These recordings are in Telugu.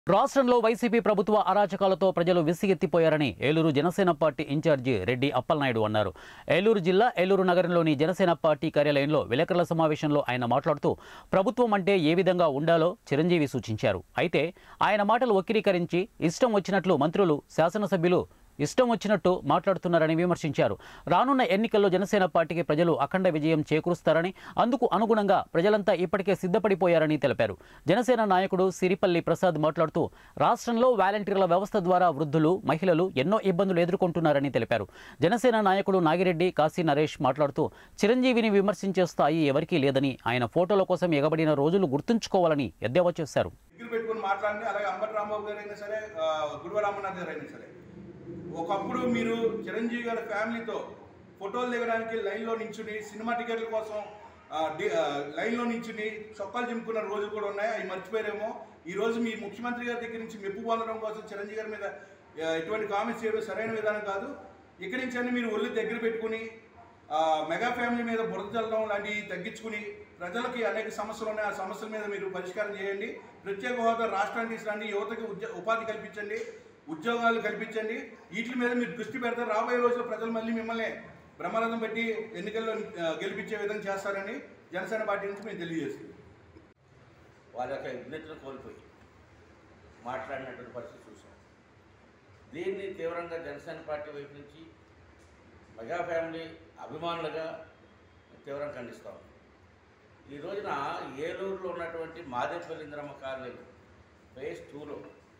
రాష్ట్రంలో వైసీపీ ప్రభుత్వ అరాచకాలతో ప్రజలు విసిగెత్తిపోయారని ఏలూరు జనసేన పార్టీ ఇన్ఛార్జి రెడ్డి అప్పలనాయుడు అన్నారు ఏలూరు జిల్లా ఏలూరు నగరంలోని జనసేన పార్టీ కార్యాలయంలో విలేకరుల సమావేశంలో ఆయన మాట్లాడుతూ ప్రభుత్వం అంటే ఏ విధంగా ఉండాలో చిరంజీవి సూచించారు అయితే ఆయన మాటలు వక్రీకరించి ఇష్టం వచ్చినట్లు మంత్రులు శాసనసభ్యులు ఇష్టం వచ్చినట్టు మాట్లాడుతున్నారని విమర్శించారు రానున్న ఎన్నికల్లో జనసేన పార్టీకి ప్రజలు అఖండ విజయం చేకూరుస్తారని అందుకు అనుగుణంగా ప్రజలంతా ఇప్పటికే సిద్ధపడిపోయారని తెలిపారు జనసేన నాయకుడు సిరిపల్లి ప్రసాద్ మాట్లాడుతూ రాష్ట్రంలో వాలంటీర్ల వ్యవస్థ ద్వారా వృద్ధులు మహిళలు ఎన్నో ఇబ్బందులు ఎదుర్కొంటున్నారని తెలిపారు జనసేన నాయకుడు నాగిరెడ్డి కాశీ నరేష్ మాట్లాడుతూ చిరంజీవిని విమర్శించే స్థాయి ఎవరికీ లేదని ఆయన ఫోటోల కోసం ఎగబడిన రోజులు గుర్తుంచుకోవాలని ఎద్దేవా చేశారు దగ్గర పెట్టుకుని మాట్లాడండి అలాగే అంబటి రాంబాబు గారు అయినా సరే ఆ, గుడివ రామనాథ్ గారు అయినా సరే ఒకప్పుడు మీరు చిరంజీవి గారి ఫ్యామిలీతో ఫోటోలు దిగడానికి లైన్లో నించుని సినిమా టికెట్ల కోసం ఆ, డి- ఆ, లైన్లో నించుని చొక్కాలు చింపుకున్న రోజులు కూడా ఉన్నాయి అవి మర్చిపోయారేమో ఈ రోజు మీ ముఖ్యమంత్రి గారి దగ్గర నుంచి మెప్పు పొందడం కోసం చిరంజీవి గారి మీద ఆ, ఎటువంటి కామెంట్స్ చేయడం సరైన విధానం కాదు ఇక్కడి నుంచి అన్ని మీరు ఒళ్ళు దగ్గర పెట్టుకుని ఆ, మెగా ఫ్యామిలీ మీద బురద చల్లడం లాంటివి తగ్గించుకుని ప్రజలకి అనేక సమస్యలు ఉన్నాయి ఆ సమస్యల మీద మీరు పరిష్కారం చేయండి ప్రత్యేక హోదా రాష్ట్రానికి తీసుకురండి యువతకి ఉద్య ఉపాధి కల్పించండి ఉద్యోగాలు కల్పించండి వీటి మీద మీరు దృష్టి పెడితే రాబోయే రోజుల్లో ప్రజలు మళ్ళీ మిమ్మల్ని బ్రహ్మరథం పెట్టి ఎన్నికల్లో ఆ, గెలిపించే విధంగా చేస్తారని జనసేన పార్టీ నుంచి మేము తెలియజేస్తుంది వాళ్ళ యొక్క విజ్ఞతను కోల్పోయి మాట్లాడినటువంటి పరిస్థితి చూసాం దీన్ని తీవ్రంగా జనసేన పార్టీ వైపు నుంచి మెగా ఫ్యామిలీ అభిమానులుగా తీవ్రంగా ఖండిస్తాం ఈ రోజున ఏలూరులో ఉన్నటువంటి మాదేపల్లి ఇంద్రమ్మ కాలనీ ఫేజ్ టూలో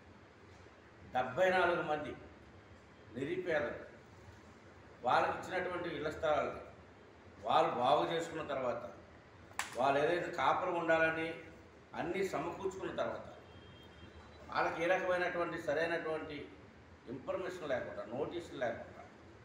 డెబ్బై నాలుగు మంది నిరుపేదలు వాళ్ళకి ఇచ్చినటువంటి ఇళ్ల స్థలాలని వాళ్ళు బాగు చేసుకున్న తర్వాత వాళ్ళు ఏదైతే కాపురం ఉండాలని అన్నీ సమకూర్చుకున్న తర్వాత వాళ్ళకి ఏ రకమైనటువంటి సరైనటువంటి ఇన్ఫర్మేషన్ లేకుండా నోటీసులు లేకుండా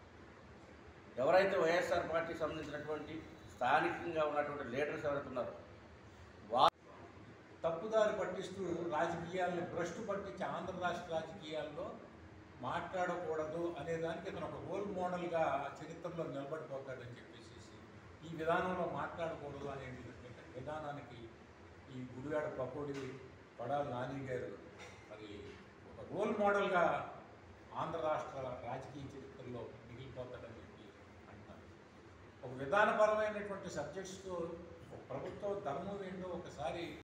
ఎవరైతే వైఎస్ఆర్ పార్టీకి సంబంధించినటువంటి స్థానికంగా ఉన్నటువంటి లీడర్స్ ఎవరైతే ఉన్నారో వా తప్పుదారి పట్టిస్తూ రాజకీయాల్ని భ్రష్టు పట్టించి ఆంధ్ర రాష్ట్ర రాజకీయాల్లో మాట్లాడకూడదు అనే దానికి ఇతను ఒక రోల్ మోడల్గా చరిత్రలో నిలబడిపోతాడని చెప్పేసి ఈ విధానంలో మాట్లాడకూడదు అనే విధానానికి ఈ గుడివాడ పకోడి పడాలి నాని గారు మరి ఒక రోల్ మోడల్గా ఆంధ్ర రాష్ట్ర రాజకీయ చరిత్రలో మిగిలిపోతాడని చెప్పి అంటున్నారు ఒక విధానపరమైనటువంటి సబ్జెక్ట్స్తో ఒక ప్రభుత్వ ధర్మం ఏంటో ఒకసారి